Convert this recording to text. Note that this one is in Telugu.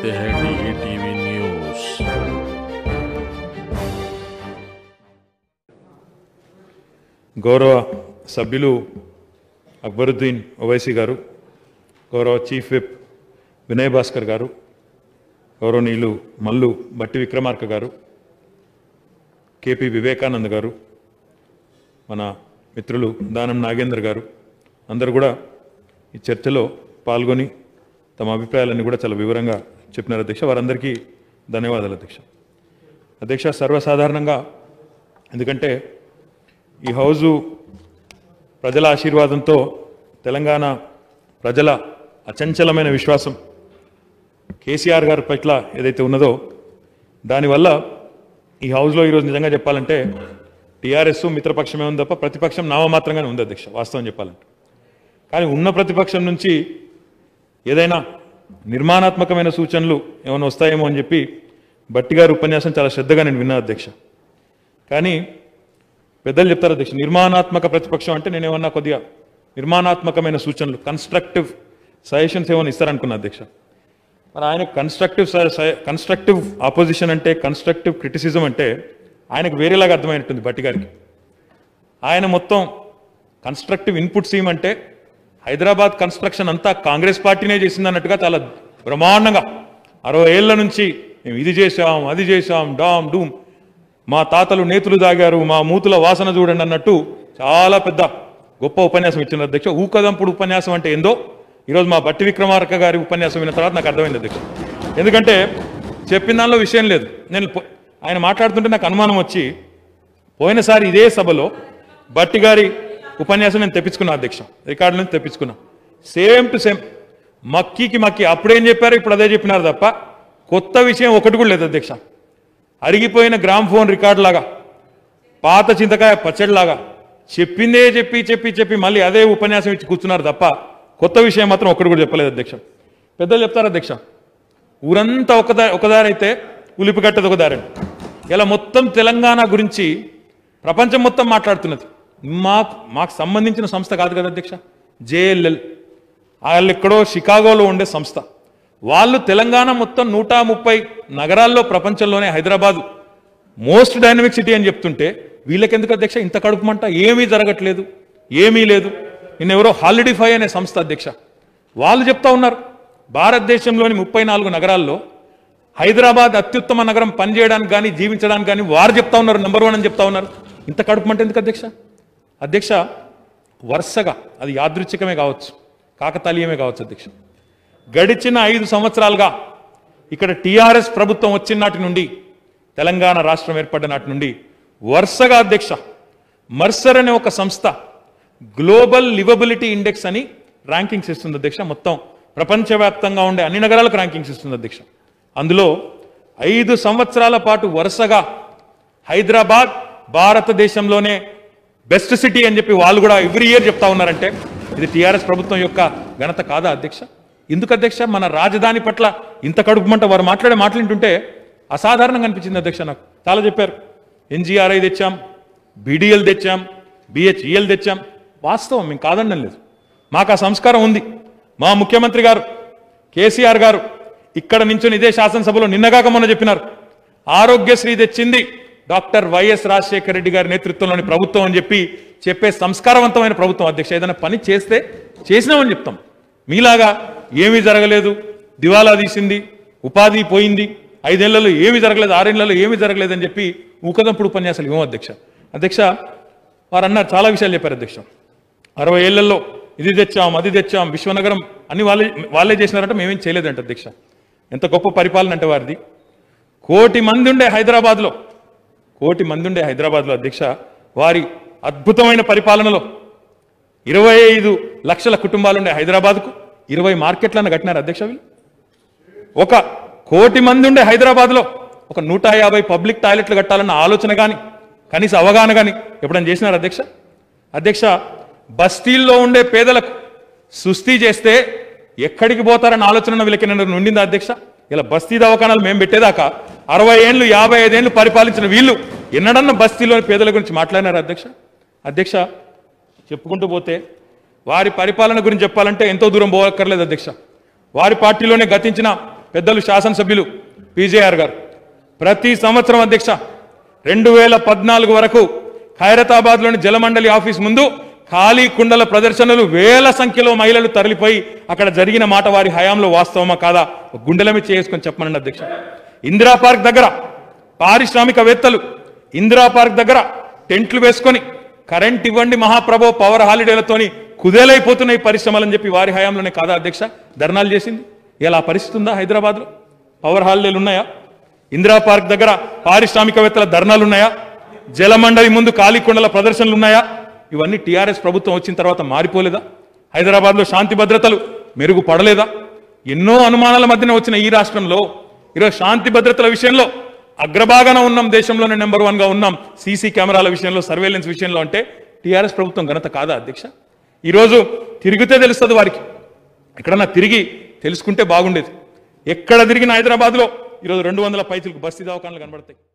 देखते हैं डी टीवी न्यूज గౌరవ సభ్యులు అక్బరుద్దీన్ ఓవైసీ గారు గౌరవ చీఫ్ విప్ వినయ్ భాస్కర్ గారు గౌరవనీయులు మల్లు బట్టి విక్రమార్క గారు కేపీ వివేకానంద్ గారు మన మిత్రులు దానం నాగేంద్ర గారు అందరూ కూడా ఈ చర్చలో పాల్గొని తమ అభిప్రాయాలన్నీ కూడా చాలా వివరంగా చెప్పినారు అధ్యక్ష వారందరికీ ధన్యవాదాలు అధ్యక్ష అధ్యక్ష సర్వసాధారణంగా ఎందుకంటే ఈ హౌజు ప్రజల ఆశీర్వాదంతో తెలంగాణ ప్రజల అచంచలమైన విశ్వాసం కేసీఆర్ గారి పట్ల ఏదైతే ఉన్నదో దానివల్ల ఈ హౌస్లో ఈరోజు నిజంగా చెప్పాలంటే టీఆర్ఎస్ మిత్రపక్షమే ఉంది తప్ప ప్రతిపక్షం నామమాత్రంగానే ఉంది అధ్యక్ష వాస్తవం చెప్పాలంటే కానీ ఉన్న ప్రతిపక్షం నుంచి ఏదైనా నిర్మాణాత్మకమైన సూచనలు ఏమైనా వస్తాయేమో అని చెప్పి బట్టి గారి ఉపన్యాసం చాలా శ్రద్ధగా నేను విన్నా అధ్యక్ష కానీ పెద్దలు చెప్తారు అధ్యక్ష నిర్మాణాత్మక ప్రతిపక్షం అంటే నేను ఏమన్నా కొద్దిగా నిర్మాణాత్మకమైన సూచనలు కన్స్ట్రక్టివ్ సజెషన్స్ ఏమైనా ఇస్తారనుకున్నా అధ్యక్ష మరి ఆయన కన్స్ట్రక్టివ్ కన్స్ట్రక్టివ్ ఆపోజిషన్ అంటే కన్స్ట్రక్టివ్ క్రిటిసిజం అంటే ఆయనకు వేరేలాగా అర్థమైనట్టుంది బట్టి గారికి ఆయన మొత్తం కన్స్ట్రక్టివ్ ఇన్పుట్స్ ఏమంటే హైదరాబాద్ కన్స్ట్రక్షన్ అంతా కాంగ్రెస్ పార్టీనే చేసింది అన్నట్టుగా చాలా బ్రహ్మాండంగా అరవై ఏళ్ల నుంచి మేము ఇది చేశాం అది చేశాం డామ్ డూమ్ మా తాతలు నేతులు దాగారు మా మూతుల వాసన చూడండి అన్నట్టు చాలా పెద్ద గొప్ప ఉపన్యాసం ఇచ్చిన అధ్యక్ష ఊకదంపుడు ఉపన్యాసం అంటే ఏందో ఈరోజు మా బట్టి విక్రమార్క గారి ఉపన్యాసం విన్న తర్వాత నాకు అర్థమైంది అధ్యక్ష ఎందుకంటే చెప్పిన దానిలో విషయం లేదు నేను పో- ఆయన మాట్లాడుతుంటే నాకు అనుమానం వచ్చి పోయినసారి ఇదే సభలో బట్టి గారి ఉపన్యాసం నేను తెప్పించుకున్నా అధ్యక్ష రికార్డు నుంచి తెప్పించుకున్నా సేమ్ టు సేమ్ మక్కీకి మక్కి అప్పుడేం చెప్పారు ఇప్పుడు అదే చెప్పినారు తప్ప కొత్త విషయం ఒకటి కూడా లేదు అధ్యక్ష అరిగిపోయిన గ్రామ్ ఫోన్ రికార్డు లాగా పాత చింతకాయ పచ్చడిలాగా చెప్పిందే చెప్పి చెప్పి చెప్పి మళ్ళీ అదే ఉపన్యాసం ఇచ్చి కూర్చున్నారు తప్ప కొత్త విషయం మాత్రం ఒక్కడు కూడా చెప్పలేదు అధ్యక్ష పెద్దలు చెప్తారు అధ్యక్ష ఊరంతా ఒకదారి ఒకదారి అయితే ఉలిపికట్టది ఒక దారి ఇలా మొత్తం తెలంగాణ గురించి ప్రపంచం మొత్తం మాట్లాడుతున్నది మాకు మాకు సంబంధించిన సంస్థ కాదు కదా అధ్యక్ష జేఎల్ఎల్ వాళ్ళు ఎక్కడో షికాగోలో ఉండే సంస్థ వాళ్ళు తెలంగాణ మొత్తం నూట ముప్పై నగరాల్లో ప్రపంచంలోనే హైదరాబాద్ మోస్ట్ డైనమిక్ సిటీ అని చెప్తుంటే వీళ్ళకెందుకు అధ్యక్ష ఇంత కడుపుమంట ఏమీ జరగట్లేదు ఏమీ లేదు నిన్నెవరో హాలిడిఫై అనే సంస్థ అధ్యక్ష వాళ్ళు చెప్తా ఉన్నారు భారతదేశంలోని ముప్పై నాలుగు నగరాల్లో హైదరాబాద్ అత్యుత్తమ నగరం పనిచేయడానికి కానీ జీవించడానికి కానీ వారు చెప్తా ఉన్నారు నెంబర్ వన్ అని చెప్తా ఉన్నారు ఇంత కడుపుమంట ఎందుకు అధ్యక్ష అధ్యక్ష వరుసగా అది యాదృచ్ఛికమే కావచ్చు కాకతాళీయమే కావచ్చు అధ్యక్ష గడిచిన ఐదు సంవత్సరాలుగా ఇక్కడ టీఆర్ఎస్ ప్రభుత్వం వచ్చిన నాటి నుండి తెలంగాణ రాష్ట్రం ఏర్పడిన నాటి నుండి వరుసగా అధ్యక్ష మర్సర్ అనే ఒక సంస్థ గ్లోబల్ లివబిలిటీ ఇండెక్స్ అని ర్యాంకింగ్స్ ఇస్తుంది అధ్యక్ష మొత్తం ప్రపంచవ్యాప్తంగా ఉండే అన్ని నగరాలకు ర్యాంకింగ్స్ ఇస్తుంది అధ్యక్ష అందులో ఐదు సంవత్సరాల పాటు వరుసగా హైదరాబాద్ భారతదేశంలోనే బెస్ట్ సిటీ అని చెప్పి వాళ్ళు కూడా ఎవ్రీ ఇయర్ చెప్తా ఉన్నారంటే ఇది టీఆర్ఎస్ ప్రభుత్వం యొక్క ఘనత కాదా అధ్యక్ష ఎందుకు అధ్యక్ష మన రాజధాని పట్ల ఇంత కడుపుమంట వారు మాట్లాడే మాట్లాడుతుంటే అసాధారణంగా అనిపించింది అధ్యక్ష నాకు చాలా చెప్పారు ఎన్జీఆర్ఐ తెచ్చాం బీడీఎల్ తెచ్చాం బిహెచ్ఈఎల్ తెచ్చాం వాస్తవం మేము కాదనడం లేదు మాకు ఆ సంస్కారం ఉంది మా ముఖ్యమంత్రి గారు కేసీఆర్ గారు ఇక్కడ నించుని ఇదే శాసనసభలో నిన్నగాక మొన్న చెప్పినారు ఆరోగ్యశ్రీ తెచ్చింది డాక్టర్ వైఎస్ రాజశేఖర రెడ్డి గారి నేతృత్వంలోని ప్రభుత్వం అని చెప్పి చెప్పే సంస్కారవంతమైన ప్రభుత్వం అధ్యక్ష ఏదైనా పని చేస్తే చేసినామని చెప్తాం మీలాగా ఏమీ జరగలేదు దివాలా తీసింది ఉపాధి పోయింది ఐదేళ్లలో ఏమీ జరగలేదు ఆరేళ్లలో ఏమీ జరగలేదు అని చెప్పి ఊకదంపుడు ఉపన్యాసాలు ఇవ్వం అధ్యక్ష అధ్యక్ష వారు అన్నారు చాలా విషయాలు చెప్పారు అధ్యక్ష అరవై ఏళ్లలో ఇది తెచ్చాం అది తెచ్చాం విశ్వనగరం అన్ని వాళ్ళే వాళ్ళే చేసినారంటే మేమేం చేయలేదంట అధ్యక్ష ఎంత గొప్ప పరిపాలన అంటే వారిది కోటి మంది ఉండే హైదరాబాద్లో కోటి మంది ఉండే హైదరాబాద్లో అధ్యక్ష వారి అద్భుతమైన పరిపాలనలో ఇరవై ఐదు లక్షల కుటుంబాలు ఉండే హైదరాబాద్కు ఇరవై మార్కెట్లను కట్టినారు అధ్యక్ష వీళ్ళు ఒక కోటి మంది ఉండే హైదరాబాద్లో ఒక నూట యాభై పబ్లిక్ టాయిలెట్లు కట్టాలన్న ఆలోచన కానీ కనీస అవగాహన కానీ ఎప్పుడైనా చేసినారు అధ్యక్ష అధ్యక్ష బస్తీల్లో ఉండే పేదలకు సుస్థి చేస్తే ఎక్కడికి పోతారన్న ఆలోచన వీళ్ళకి నిన్న ఉండిందా అధ్యక్ష ఇలా బస్తీ దవాఖానాలు మేము పెట్టేదాకా అరవై ఏళ్ళు యాభై ఐదేళ్ళు పరిపాలించిన వీళ్ళు ఎన్నడన్నా బస్తీలోని పేదల గురించి మాట్లాడినారు అధ్యక్ష అధ్యక్ష చెప్పుకుంటూ పోతే వారి పరిపాలన గురించి చెప్పాలంటే ఎంతో దూరం పోవక్కర్లేదు అధ్యక్ష వారి పార్టీలోనే గతించిన పెద్దలు శాసనసభ్యులు పీజేఆర్ గారు ప్రతి సంవత్సరం అధ్యక్ష రెండు వేల పద్నాలుగు వరకు ఖైరతాబాద్లోని జలమండలి ఆఫీస్ ముందు ఖాళీ కుండల ప్రదర్శనలు వేల సంఖ్యలో మహిళలు తరలిపోయి అక్కడ జరిగిన మాట వారి హయాంలో వాస్తవమా కాదా ఒక గుండెల మీద చేసుకొని చెప్పమనండి అధ్యక్ష ఇందిరా పార్క్ దగ్గర పారిశ్రామికవేత్తలు ఇందిరా పార్క్ దగ్గర టెంట్లు వేసుకొని కరెంట్ ఇవ్వండి మహాప్రభో పవర్ హాలిడేలతోని కుదేలైపోతున్న ఈ పరిశ్రమలని చెప్పి వారి హయాంలోనే కాదా అధ్యక్ష ధర్నాలు చేసింది ఇలా పరిస్థితి ఉందా హైదరాబాద్లో పవర్ హాలిడేలు ఉన్నాయా ఇందిరా పార్క్ దగ్గర పారిశ్రామికవేత్తల ధర్నాలు ఉన్నాయా జలమండలి ముందు ఖాళీకొండల ప్రదర్శనలు ఉన్నాయా ఇవన్నీ టీఆర్ఎస్ ప్రభుత్వం వచ్చిన తర్వాత మారిపోలేదా హైదరాబాద్లో శాంతి భద్రతలు మెరుగుపడలేదా ఎన్నో అనుమానాల మధ్యన వచ్చిన ఈ రాష్ట్రంలో ఈరోజు శాంతి భద్రతల విషయంలో అగ్రభాగాన ఉన్నాం దేశంలోనే నెంబర్ వన్ గా ఉన్నాం సీసీ కెమెరాల విషయంలో సర్వేలెన్స్ విషయంలో అంటే టీఆర్ఎస్ ప్రభుత్వం ఘనత కాదా అధ్యక్ష ఈరోజు తిరిగితే తెలుస్తుంది వారికి ఎక్కడన్నా తిరిగి తెలుసుకుంటే బాగుండేది ఎక్కడ తిరిగిన హైదరాబాద్లో ఈరోజు రెండు వందల పైచులకు బస్తీ దవాఖానలు కనబడతాయి